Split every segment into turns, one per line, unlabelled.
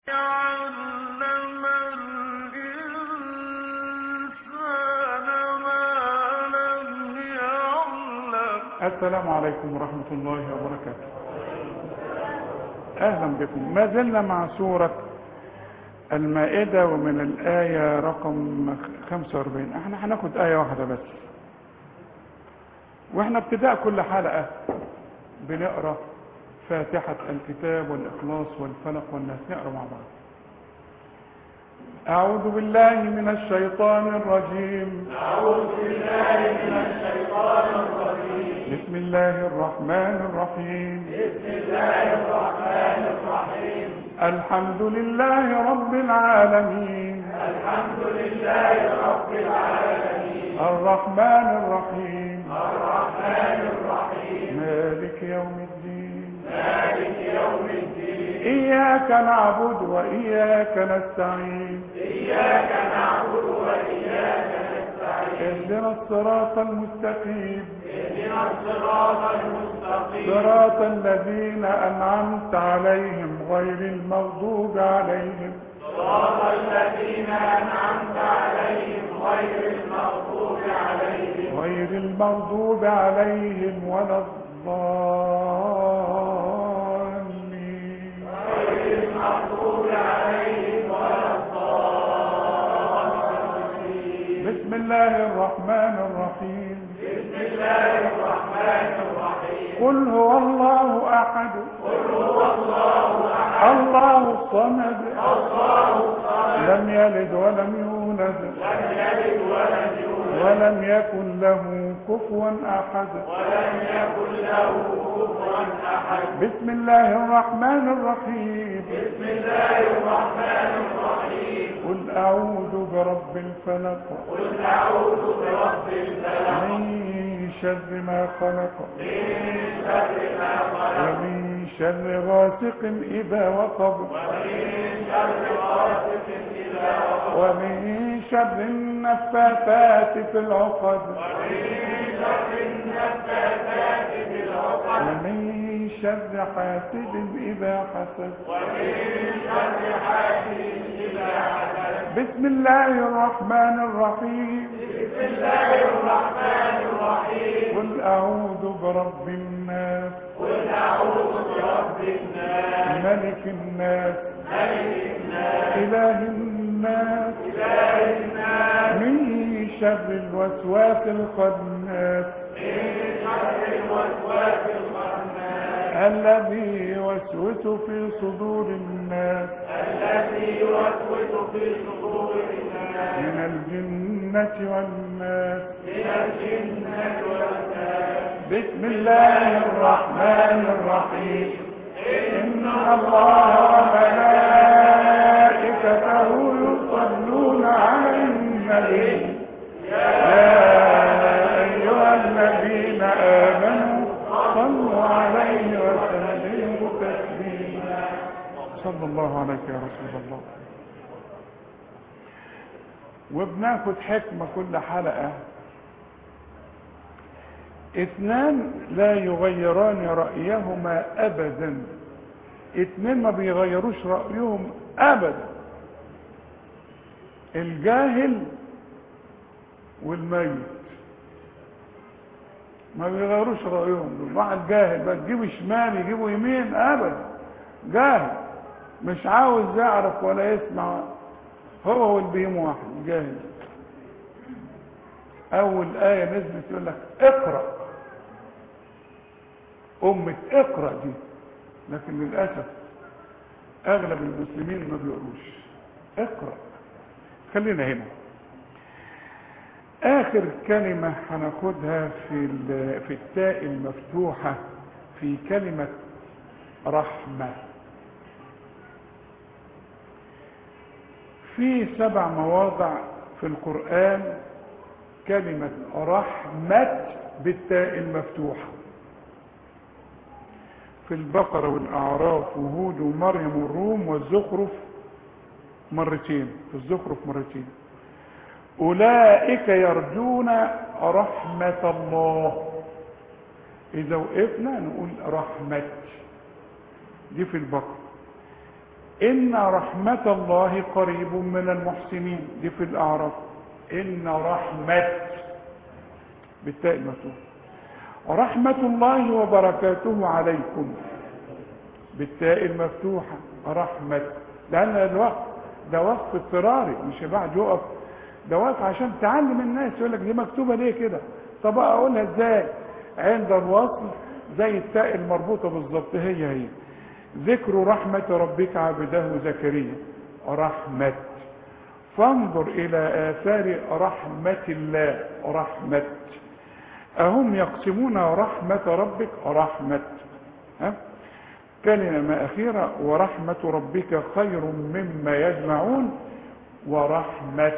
علم الإنسان ما لم يعلم
السلام عليكم ورحمة الله وبركاته أهلا بكم ما زلنا مع سورة المائدة ومن الآية رقم 45 احنا هناخد آية واحدة بس واحنا ابتداء كل حلقة بنقرأ فاتحة الكتاب والإخلاص والفلق والناس نقرأ مع بعض أعوذ بالله من الشيطان الرجيم بسم الله الرحمن الرحيم بسم الله الرحمن الرحيم الحمد لله رب العالمين الحمد لله رب العالمين الرحمن الرحيم الرحمن الرحيم مالك يوم الدين مالك يوم الدين إياك نعبد وإياك نستعين إياك نعبد وإياك نستعين اهدنا الصراط المستقيم صراط الذين أنعمت عليهم غير المغضوب عليهم صراط الذين أنعمت عليهم غير المغضوب عليهم غير المغضوب عليهم ولا الضالين غير المغضوب عليهم ولا الضالين بسم الله الرحمن الرحيم قل هو الله احد قل هو الله احد الله الصمد الله الصمد لم يلد ولم يولد لم يلد ولم يولد ولم يكن له كفوا احد ولم يكن له كفوا احد بسم الله الرحمن الرحيم بسم الله الرحمن الرحيم قل اعوذ برب الفلق قل اعوذ برب الفلق من شر ما خلق ومن شر غاسق إذا وقب ومن شر النفاثات في العقد ومن شر حاسد إذا حسد بسم الله الرحمن الرحيم قل أعوذ برب الناس قل أعوذ برب الناس ملك الناس ملك الناس إله الناس إله الناس من شر الوسواس الخناس من شر الوسواس الخناس الذي يوسوس في صدور الناس الذي يوسوس في صدور الناس من الجنة والناس بسم الله الرحمن الرحيم إن الله وملائكته يصلون على النبي يا أيها الذين آمنوا صلوا عليه وسلموا تسليما صلى الله عليك يا رسول الله وبناخد حكمة كل حلقة اثنان لا يغيران رأيهما ابدا اثنين ما بيغيروش رأيهم ابدا الجاهل والميت ما بيغيروش رأيهم دول واحد جاهل بقى تجيبه شمال يجيبه يمين ابدا جاهل مش عاوز يعرف ولا يسمع هو والبهيم واحد جاهل اول آية نزلت يقول لك اقرأ أمة اقرأ دي لكن للأسف أغلب المسلمين ما بيقروش اقرأ خلينا هنا آخر كلمة هناخدها في في التاء المفتوحة في كلمة رحمة في سبع مواضع في القرآن كلمة رحمة بالتاء المفتوحة في البقرة والأعراف وهود ومريم والروم والزخرف مرتين في الزخرف مرتين أولئك يرجون رحمة الله إذا وقفنا نقول رحمة دي في البقرة إن رحمة الله قريب من المحسنين دي في الأعراف إن رحمة بالتاء المفتوح رحمة الله وبركاته عليكم بالتاء المفتوحة رحمة لأن الوقت ده وقف اضطراري مش بعد يقف ده وقف عشان تعلم الناس يقول لك دي مكتوبة ليه كده طب أقولها ازاي عند الوصل زي التاء المربوطة بالظبط هي هي ذكر رحمة ربك عبده زكريا رحمة فانظر إلى آثار رحمة الله رحمة أهم يقسمون رحمة ربك رحمة ها؟ كلمة أخيرة ورحمة ربك خير مما يجمعون ورحمة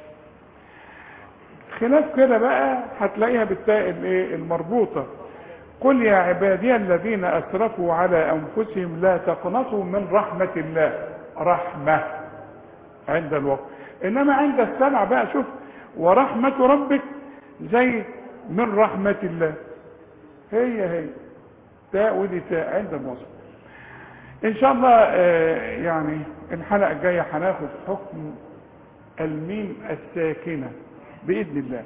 خلاف كده بقى هتلاقيها بالتاء الايه المربوطة قل يا عبادي الذين أسرفوا على أنفسهم لا تقنطوا من رحمة الله رحمة عند الوقت إنما عند السمع بقى شوف ورحمة ربك زي من رحمة الله هي هي تاء ودي تاء عند الوصف ان شاء الله آه، يعني الحلقة الجاية هناخد حكم الميم الساكنة بإذن الله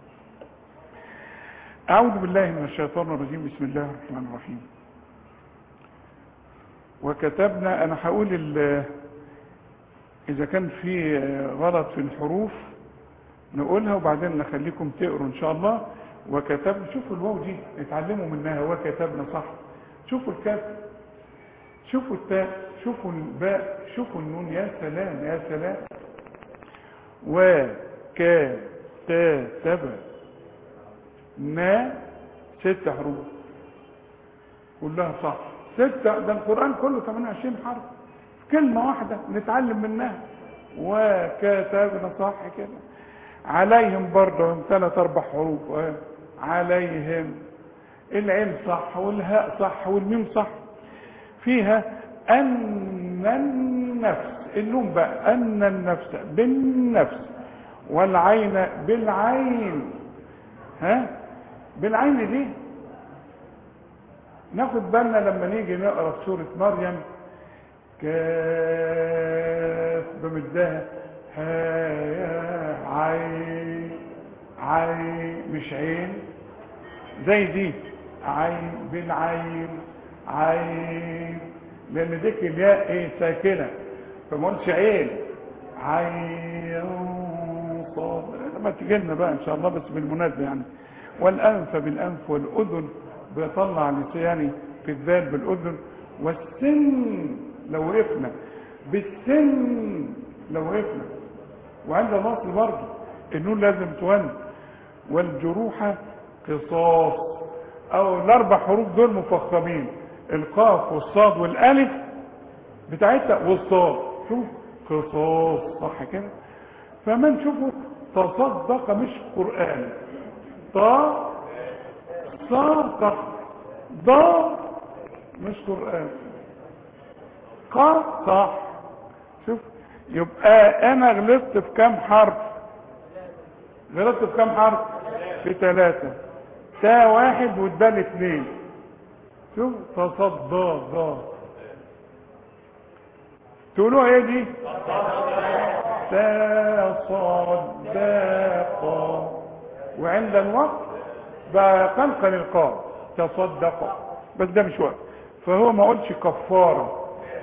أعوذ بالله من الشيطان الرجيم بسم الله الرحمن الرحيم وكتبنا أنا هقول ال- إذا كان في آه، غلط في الحروف نقولها وبعدين نخليكم تقروا إن شاء الله وكتبنا شوفوا الواو دي اتعلموا منها وكتبنا صح شوفوا الكاف شوفوا التاء شوفوا الباء شوفوا النون يا سلام يا سلام و ك ت تب نا ست حروف كلها صح ستة ده القرآن كله 28 حرف كلمة واحدة نتعلم منها وكتبنا صح كده عليهم برضه ثلاث اربع حروف آه. عليهم العين صح والهاء صح والميم صح فيها ان النفس النون بقى ان النفس بالنفس والعين بالعين ها بالعين دي ناخد بالنا لما نيجي نقرا في سوره مريم كاف بمدها ها يا عين عين مش عين زي دي عين بالعين عين لان ديك الياء ايه ساكنه فما قلتش عين عين صاد لما تجي لنا بقى ان شاء الله بس بالمناسبه يعني والانف بالانف والاذن بيطلع لساني في الذال بالاذن والسن لو وقفنا بالسن لو وقفنا وعند الوصل برضه النون لازم تون والجروح قصاص او الاربع حروف دول مفخمين القاف والصاد والالف بتاعتها والصاد شوف قصاص صح كده فما نشوفه تصدق مش قران طا صا ضا مش قران قا صح شوف يبقى انا غلطت في كام حرف غلطت في كام حرف في ثلاثة تا واحد والدال اثنين شوف تصدى ضا تقولوا ايه دي تصدق وعند الوقت بقى قلقل القاف تصدق بس ده مش وقت فهو ما قلتش كفاره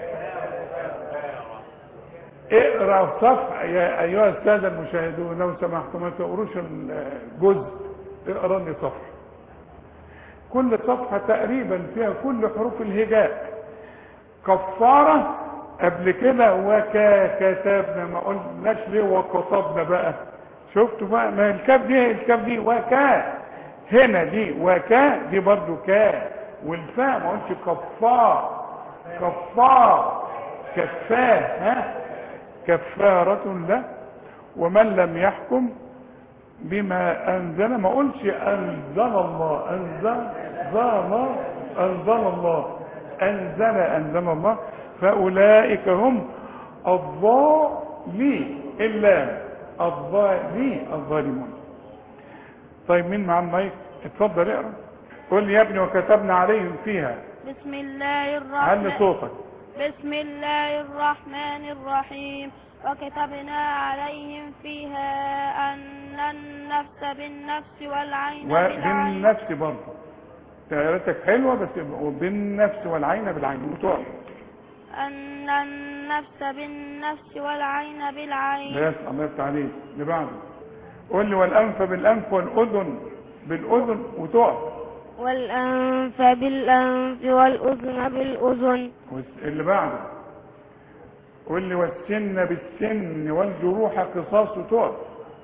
اقرا صفحه يا ايها الساده المشاهدون لو سمحتم ما تقروش الجزء اقرا لي صفحه كل صفحه تقريبا فيها كل حروف الهجاء كفاره قبل كده وكا كتبنا ما قلناش ليه وكتبنا بقى شفتوا بقى ما الكاف دي الكاف دي وكا هنا دي وكا دي برضو كا والفاء ما قلتش كفار كفار كفاه ها كفارة له ومن لم يحكم بما أنزل ما قلش أنزل الله أنزل ظل أنزل الله أنزل أنزل الله فأولئك هم الظالمين إلا الظالمين الظالمون طيب مين مع المايك اتفضل اقرا قول لي يا ابني وكتبنا عليهم فيها
بسم الله
علي
الرحمن
صوتك
بسم الله الرحمن الرحيم وكتبنا عليهم فيها أن النفس بالنفس والعين بالعين
وبالنفس برضه تقريتك حلوة بس وبالنفس والعين بالعين وتقف
أن النفس بالنفس والعين بالعين
بس الله يفتح عليك اللي بعده قول لي والأنف بالأنف والأذن بالأذن وتقف
والأنف بالأنف والأذن بالأذن
والس- اللي بعده قول لي والسن بالسن والجروح قصاص وتقف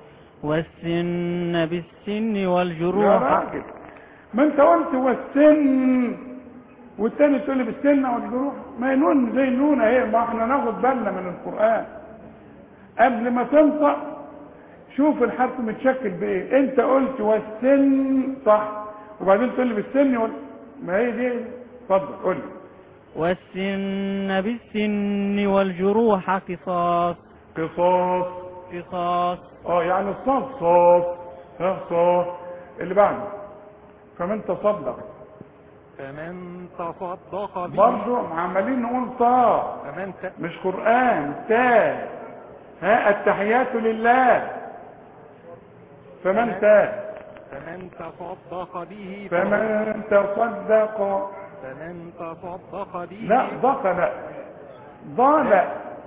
والسن بالسن
يا
والجروح
راجل ما انت قلت والسن والتاني تقول لي بالسن والجروح ما هي نون زي النون اهي ما احنا ناخد بالنا من القرآن قبل ما تنطق شوف الحرف متشكل بايه انت قلت والسن صح وبعدين تقول لي بالسن وال... ما هي دي اتفضل قول لي
والسن بالسن والجروح قصاص
قصاص
قصاص
اه يعني الصاد صاد ها صاد اللي بعده فمن تصدق
فمن تصدق به
برضه عمالين نقول طا
فمن ت...
مش قرآن تا ها التحيات لله فمن تا
فمن تصدق به
فمن تصدق
فمن تصدق به
لا دخل ضال
لا.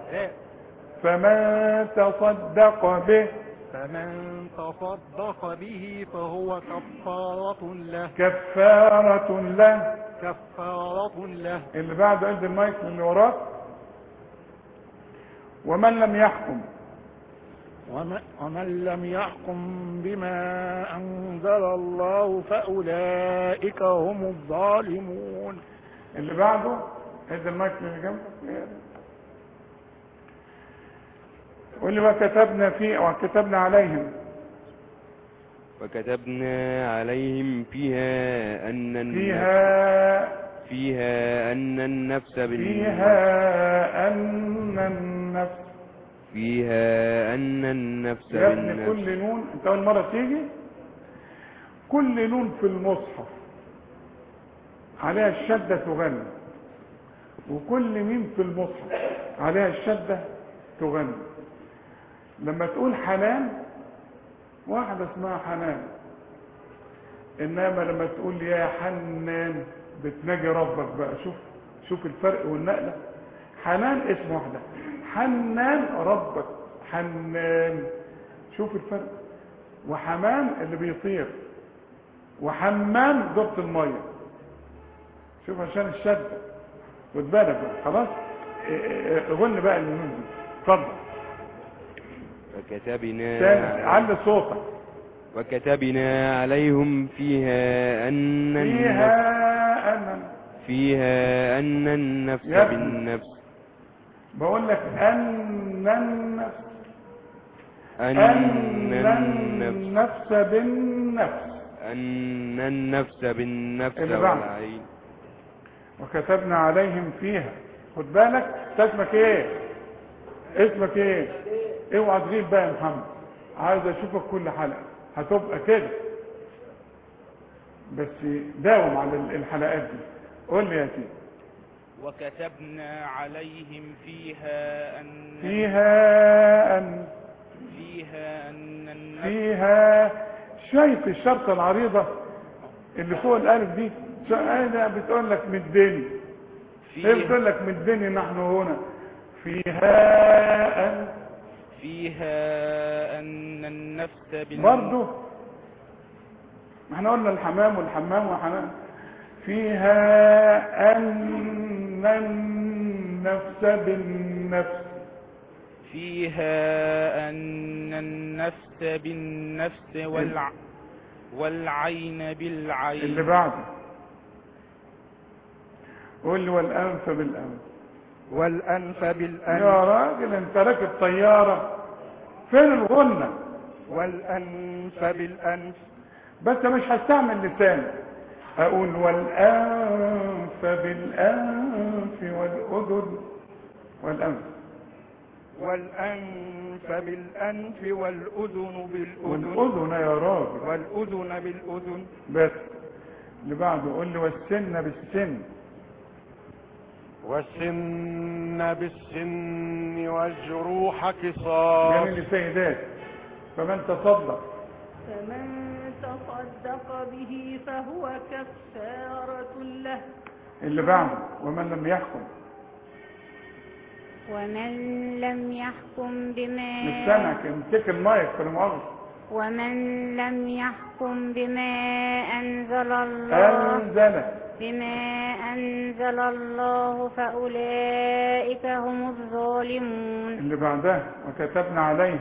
فمن تصدق به
فمن تصدق به فهو كفارة له
كفارة له
كفارة له
اللي بعد عند المايك اللي وراك ومن لم يحكم
ومن, ومن لم يحكم بما أنزل الله فأولئك هم الظالمون
اللي بعده عند المايك اللي جنبك قول لي وكتبنا فيه وكتبنا عليهم
وكتبنا عليهم فيها أن النفس
فيها
فيها أن النفس بالنفس
فيها أن النفس
فيها أن النفس
يا ابني
بالنفس
كل نون انت اول مرة تيجي كل نون في المصحف عليها الشدة تغني وكل ميم في المصحف عليها الشدة تغني لما تقول حنان واحدة اسمها حنان انما لما تقول يا حنان بتناجي ربك بقى شوف شوف الفرق والنقلة حنان اسم واحدة حنان ربك حنان شوف الفرق وحمام اللي بيطير وحمام ضبط المية شوف عشان الشدة خد بالك بقى خلاص إيه إيه إيه، غن بقى النون دي اتفضل
وكتبنا
تاني علي صوتك
وكتبنا عليهم فيها أن النفس
فيها أن
فيها أن النفس
يا ابني.
بالنفس
بقول لك أن النفس
أن
أن
النفس
النفس بالنفس
أن النفس بالنفس
اللي بعده.
والعين
وكتبنا عليهم فيها خد بالك أنت اسمك ايه اسمك ايه اوعى تغيب بقى يا محمد عايز اشوفك كل حلقة هتبقى كده بس داوم على ال- الحلقات دي قول لي يا سيدي
وكتبنا عليهم فيها أن
فيها أن
فيها أن النفس
فيها شايف الشرطة العريضة اللي فوق الألف دي شا- أنا بتقول لك مدني هي
فيها,
بتقول لك مدني نحن هنا فيها أن
فيها أن النفس بال
برضه ما احنا قلنا الحمام والحمام وحمام فيها أن النفس بالنفس
فيها أن النفس بالنفس والع والعين
اللي
بالعين
بعده قول لي والأنف بالأنف
والأنف بالأنف
يا راجل انت راكب طيارة فين الغنة
والأنف بالأنف
بس مش هستعمل لساني اقول والانف بالانف والاذن والانف
والأنف بالأنف والأذن بالأذن
والاذن يا راجل
والأذن بالأذن
بس اللي بعده قول لي والسن بالسن
والسن بالسن والجروح قصاص
جميل السيدات فمن تصدق
فمن تصدق به فهو كفارة له
اللي بعده ومن لم يحكم
ومن لم يحكم بما
مش سامعك امسك المايك في المؤاخذة
ومن لم يحكم بما أنزل الله
أنزل
بما أنزل الله فأولئك هم الظالمون
اللي بعدها وكتبنا عليه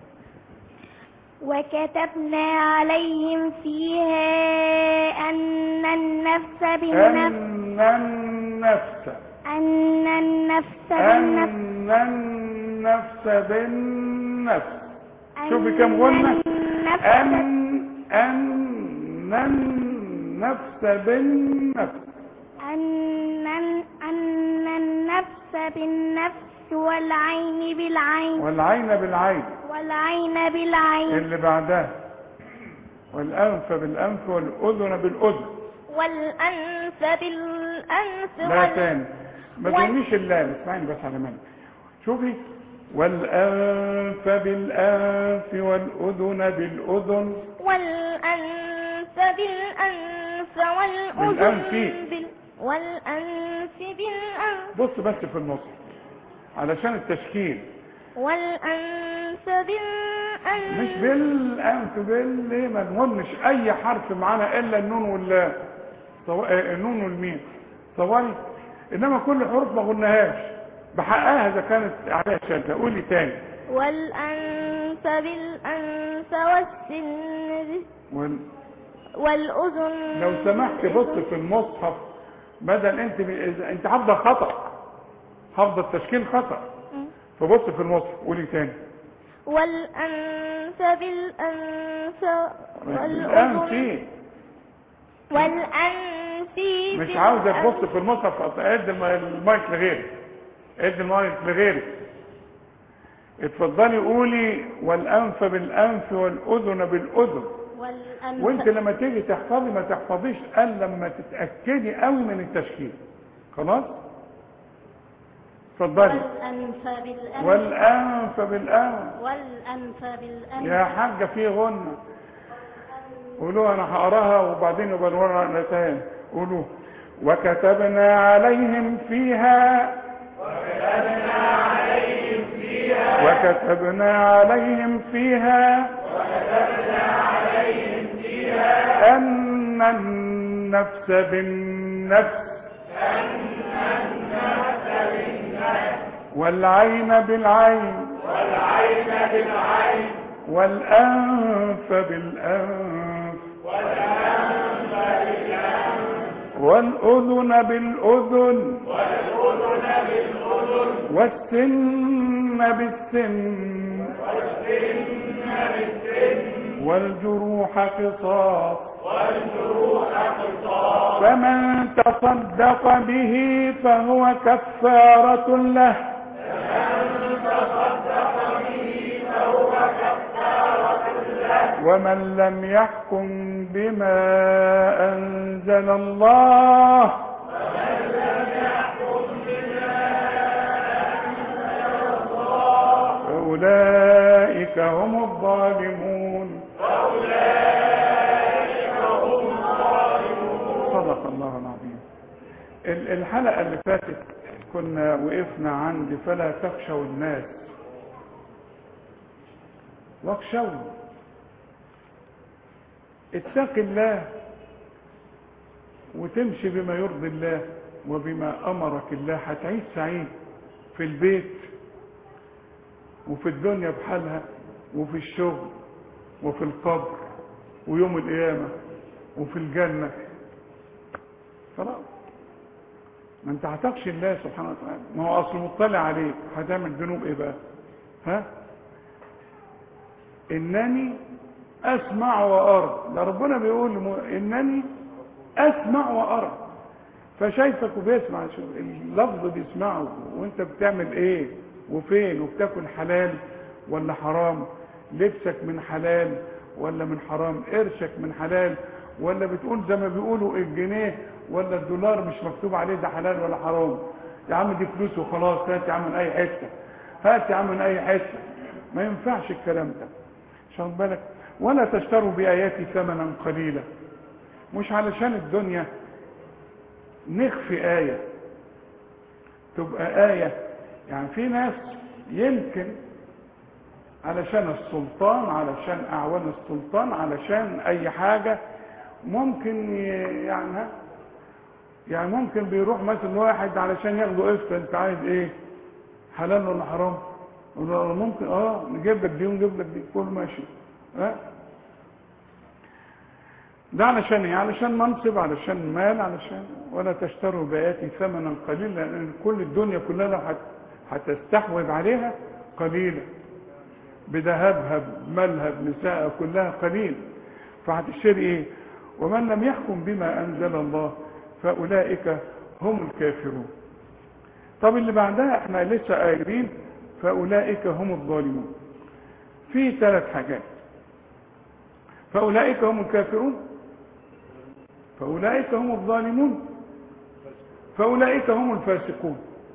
وكتبنا عليهم فيها أن النفس بالنفس
أن النفس
أن النفس بالنفس
أن النفس بالنفس شوفي كم غنة
النفس
أن أن النفس بالنفس
أن أن النفس بالنفس والعين بالعين
والعين بالعين
والعين بالعين
اللي بعدها والأنف بالأنف والأذن بالأذن
والأنف بالأنف
لا
وال...
تاني ما
وال-
تقوليش اللام اسمعيني بس على مالك شوفي والأنف بالأنف والأذن بالأذن
والأنف بالأنف والأذن
بالأنف.
بال... والأنف بالأنف
بص بس في النص علشان التشكيل
والأنف بالأنف
مش بالأنف بالليه ما نهمش أي حرف معانا إلا النون واللام صو... آه، النون والميم صوالي إنما كل حروف ما قلناهاش بحقها إذا كانت عليها شدة قولي تاني
والأنف بالأنف والسن بال-
وال...
والأذن
لو سمحت بص في المصحف بدل انت ب... انت حافظه خطا حافظه التشكيل خطا فبص في المصحف قولي تاني
والأنف بالأنف
الان
والأذن
في
والأنف
مش عاوزه تبص في المصحف ادي الم- المايك لغيري ادي المايك لغيري اتفضلي قولي والانف بالانف والاذن بالاذن
والأنف
وانت لما تيجي تحفظي ما تحفظيش الا لما تتاكدي قوي من التشكيل خلاص اتفضلي
والأنف بالأنف
والانف بالانف
والأنف بالأنف
يا حاجه في غنه قولوا انا هقراها وبعدين يبقى نورا تاني قولوا وكتبنا عليهم فيها وكتبنا عليهم فيها أن النفس بالنفس والعين بالعين والأنف بالأنف والأذن بالأذن والسن بالسن والجروح قصاص فمن تصدق به فهو كفارة له ومن لم يحكم بما أنزل الله فأولئك هم الظالمون صدق الله العظيم ال- الحلقة اللي فاتت كنا وقفنا عند فلا تخشوا الناس واخشوني اتق الله وتمشي بما يرضي الله وبما امرك الله هتعيش سعيد في البيت وفي الدنيا بحالها وفي الشغل وفي القبر ويوم القيامة وفي الجنة خلاص ما انت هتخشى الله سبحانه وتعالى ما هو اصل مطلع عليك هتعمل ذنوب ايه بقى ها انني اسمع وارى ده ربنا بيقول م- انني اسمع وارى فشايفك وبيسمع شو اللفظ بيسمعه وانت بتعمل ايه وفين وبتاكل حلال ولا حرام لبسك من حلال ولا من حرام قرشك من حلال ولا بتقول زي ما بيقولوا الجنيه ولا الدولار مش مكتوب عليه ده حلال ولا حرام يا عم دي فلوس وخلاص هات يا عم من اي حته هات يا عم من اي حته ما ينفعش الكلام ده مش واخد بالك ولا تشتروا باياتي ثمنا قليلا مش علشان الدنيا نخفي ايه تبقى ايه يعني في ناس يمكن علشان السلطان علشان اعوان السلطان علشان اي حاجه ممكن ي- يعني ها يعني ممكن بيروح مثلا واحد علشان ياخدوا قسط انت عايز ايه حلال ولا حرام يقول له ممكن اه نجيب لك دي ونجيب لك دي كله ماشي ها ده علشان ايه علشان منصب علشان مال علشان ولا تشتروا بآياتي ثمنا قليلا لان كل الدنيا كلها لو هت- هتستحوذ عليها قليلا بذهبها بمالها بنسائها كلها قليل فهتشتري ايه ومن لم يحكم بما انزل الله فاولئك هم الكافرون طب اللي بعدها احنا لسه قايلين فاولئك هم الظالمون في ثلاث حاجات فاولئك هم الكافرون فاولئك هم الظالمون فاولئك هم الفاسقون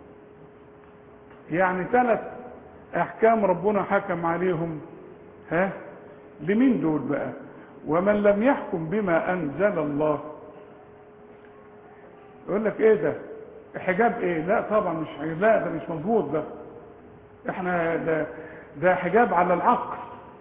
يعني ثلاث احكام ربنا حكم عليهم ها لمين دول بقى ومن لم يحكم بما انزل الله يقول لك ايه ده حجاب ايه لا طبعا مش حجاب لا ده مش مظبوط ده احنا ده ده حجاب على العقل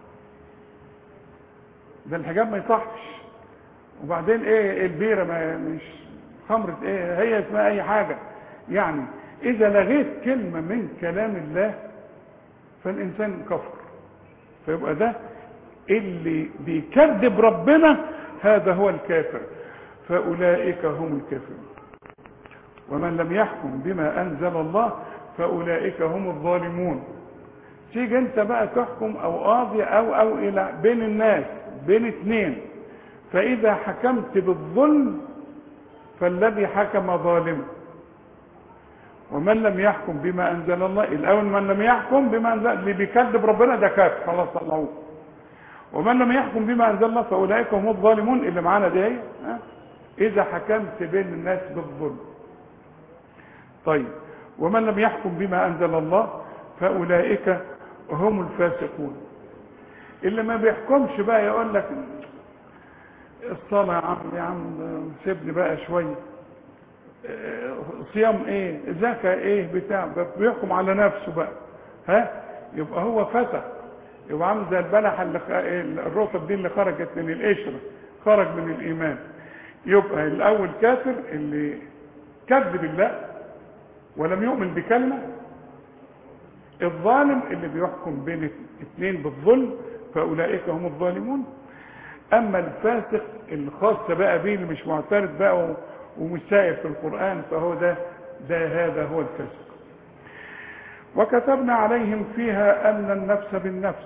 ده الحجاب ما يصحش وبعدين ايه البيره ما مش خمره ايه هي اسمها اي حاجه يعني اذا لغيت كلمه من كلام الله فالانسان كفر فيبقى ده اللي بيكذب ربنا هذا هو الكافر فاولئك هم الكافرون ومن لم يحكم بما انزل الله فاولئك هم الظالمون تيجي انت بقى تحكم او قاضي او او الى بين الناس بين اثنين فاذا حكمت بالظلم فالذي حكم ظالم ومن لم يحكم بما انزل الله الاول من لم يحكم بما انزل اللي بيكذب ربنا ده كافر خلاص طلعوه ومن لم يحكم بما انزل الله فاولئك هم الظالمون اللي معانا دي اهي ها؟ اذا حكمت بين الناس بالظلم طيب ومن لم يحكم بما انزل الله فاولئك هم الفاسقون اللي ما بيحكمش بقى يقول لك الصلاة يا عم يا عم سيبني بقى شوية اه، صيام ايه زكاة ايه بتاع بيحكم على نفسه بقى ها يبقى هو فسق يبقى عامل زي البلحة اللي خ- الرطب دي اللي خرجت من القشرة خرج من الإيمان يبقى الأول كافر اللي كذب الله ولم يؤمن بكلمة الظالم اللي بيحكم بين اثنين بالظلم فأولئك هم الظالمون أما الفاسق الخاص بقى بيه اللي مش معترض بقى و- ومش سائر في القرآن فهو ده ده هذا هو الفاسق وكتبنا عليهم فيها أن النفس بالنفس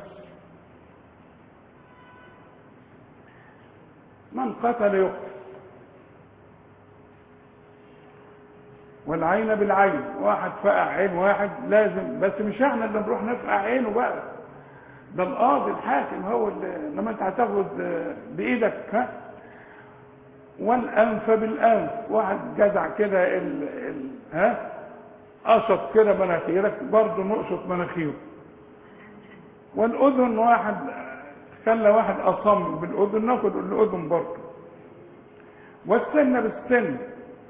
من قتل يقتل والعين بالعين واحد فقع عين واحد لازم بس مش احنا اللي نروح نفقع عينه بقى ده القاضي الحاكم هو اللي لما انت هتاخد بايدك ها والانف بالانف واحد جزع كده ال... ال... ها قشط كده مناخيرك برضه نقشط مناخيره والاذن واحد خلى واحد اصم بالاذن ناخد الاذن برضه والسن بالسن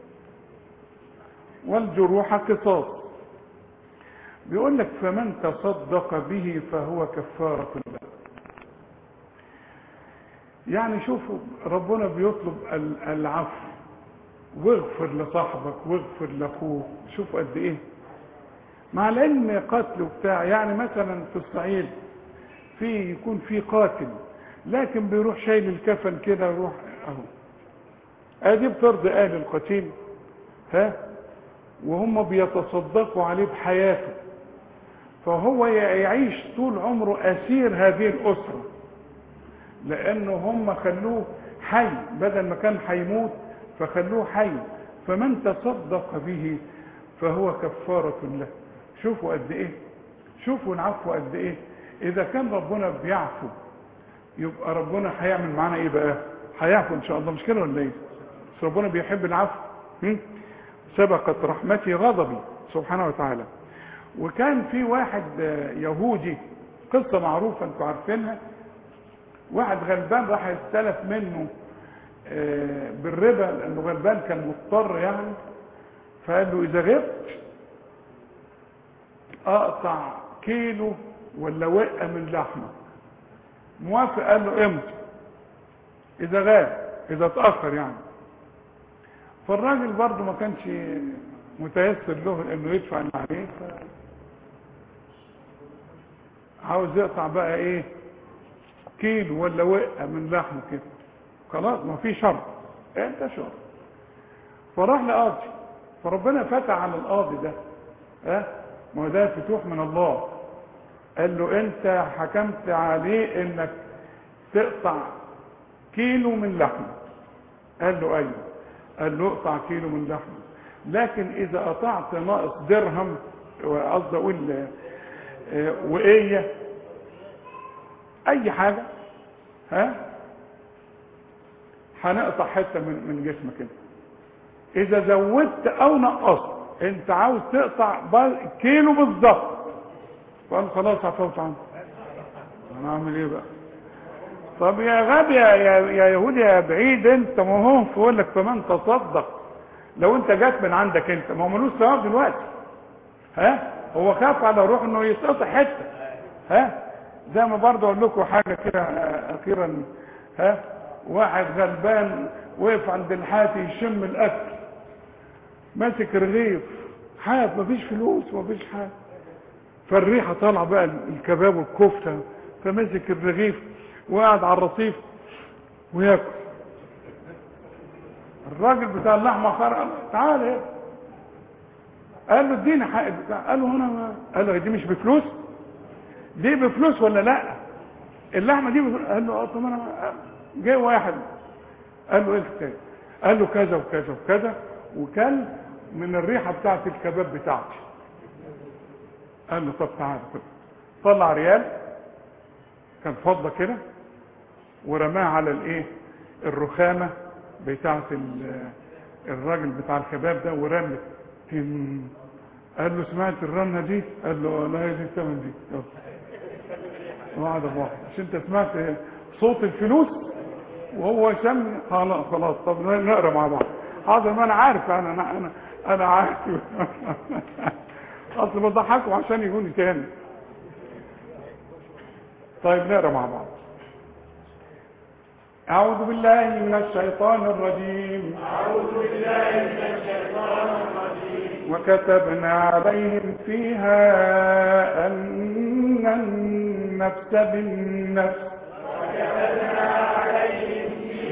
والجروح قصاص بيقول لك فمن تصدق به فهو كفارة له يعني شوفوا ربنا بيطلب ال- العفو واغفر لصاحبك واغفر لاخوك شوفوا قد ايه مع العلم قتل وبتاع يعني مثلا في الصعيد في يكون في قاتل لكن بيروح شايل الكفن كده يروح اهو ادي بترضي اهل القتيل ها وهم بيتصدقوا عليه بحياته فهو يعيش طول عمره اسير هذه الاسره لانه هم خلوه حي بدل ما كان هيموت فخلوه حي فمن تصدق به فهو كفاره له شوفوا قد ايه شوفوا العفو قد ايه اذا كان ربنا بيعفو يبقى ربنا هيعمل معانا ايه بقى هيعفو ان شاء الله مش كده ولا ايه بس ربنا بيحب العفو هم؟ سبقت رحمتي غضبي سبحانه وتعالى وكان في واحد آه، يهودي قصة معروفة انتوا عارفينها واحد غلبان راح يستلف منه آه، بالربا لانه غلبان كان مضطر يعني فقال له اذا غبت اقطع كيلو ولا وقه من لحمه موافق قال له امتى اذا غاب اذا اتاخر يعني فالراجل برضه ما كانش متيسر له انه يدفع اللي عليه ف... عاوز يقطع بقى ايه كيلو ولا وقه من لحمه كده خلاص ما في شر انت شر فراح لقاضي فربنا فتح على القاضي ده ها ما هو ده فتوح من الله قال له انت حكمت عليه انك تقطع كيلو من لحمه قال له ايوه قال له اقطع كيلو من لحمه لكن اذا قطعت ناقص درهم قصدي اقول آه، وقيه اي حاجه ها هنقطع حته من من جسمك انت اذا زودت او نقصت انت عاوز تقطع بل- كيلو بالظبط فقال خلاص عفوت عنه انا اعمل ايه بقى طب يا غبي يا يا, يا يهودي يا بعيد انت ما هو بيقول لك فمن تصدق لو انت جات من عندك انت ما هو ملوش ثواب دلوقتي ها هو خاف على روح انه يسقط حته ها زي ما برضه اقول لكم حاجه كده آه، اخيرا ها واحد غلبان وقف عند الحاتي يشم الاكل ماسك رغيف حاف مفيش فلوس مفيش حاجه فالريحه طالعه بقى الكباب والكفته فمسك الرغيف وقعد على الرصيف وياكل الراجل بتاع اللحمه خرج قال له تعالى يا ابني. قال له اديني حق بتاع قال له انا ما قال له دي مش بفلوس دي بفلوس ولا لا اللحمه دي بفلوس قال له اه طب انا جه واحد قال له ايه الحكايه قال له كذا وكذا وكذا وكان من الريحه بتاعت الكباب بتاعتي قال له طب تعالى كده طلع ريال كان فضه كده ورماه على الايه الرخامه بتاعت ال- الراجل بتاع الكباب ده ورنت تن قال له سمعت الرنه دي قال له لا هي دي الثمن دي يلا واحد واحد عشان انت سمعت صوت الفلوس وهو شم خلاص خلاص طب نقرا مع بعض حاضر ما انا عارف انا انا انا, أنا عارف اصل بضحكوا عشان يقولوا تاني طيب نقرا مع بعض أعوذ بالله من الشيطان الرجيم أعوذ بالله من الشيطان الرجيم وكتبنا عليهم فيها أن النفس بالنفس وكتبنا عليهم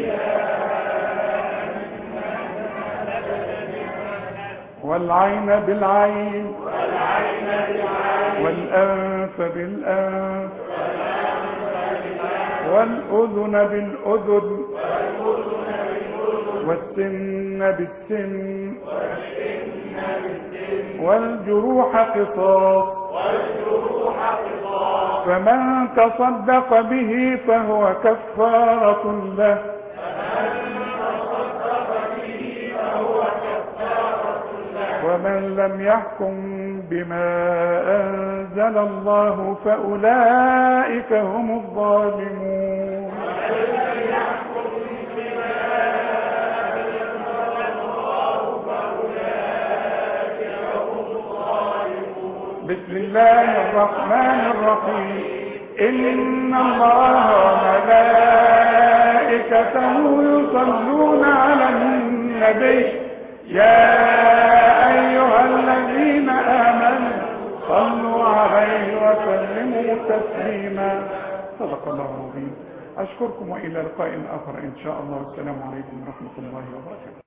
والعين بالعين والعين بالعين والأنف بالأنف والأذن بالأذن والسن بالسن والجروح قصاص فمن تصدق به فهو كفارة له ومن لم يحكم بما أنزل الله فأولئك هم الظالمون بسم الله الرحمن الرحيم إن الله وملائكته يصلون على النبي يا أيها الذين آمنوا صلوا عليه وسلموا تسليما صدق الله العظيم أشكركم وإلى لقاء آخر إن شاء الله والسلام عليكم ورحمة الله وبركاته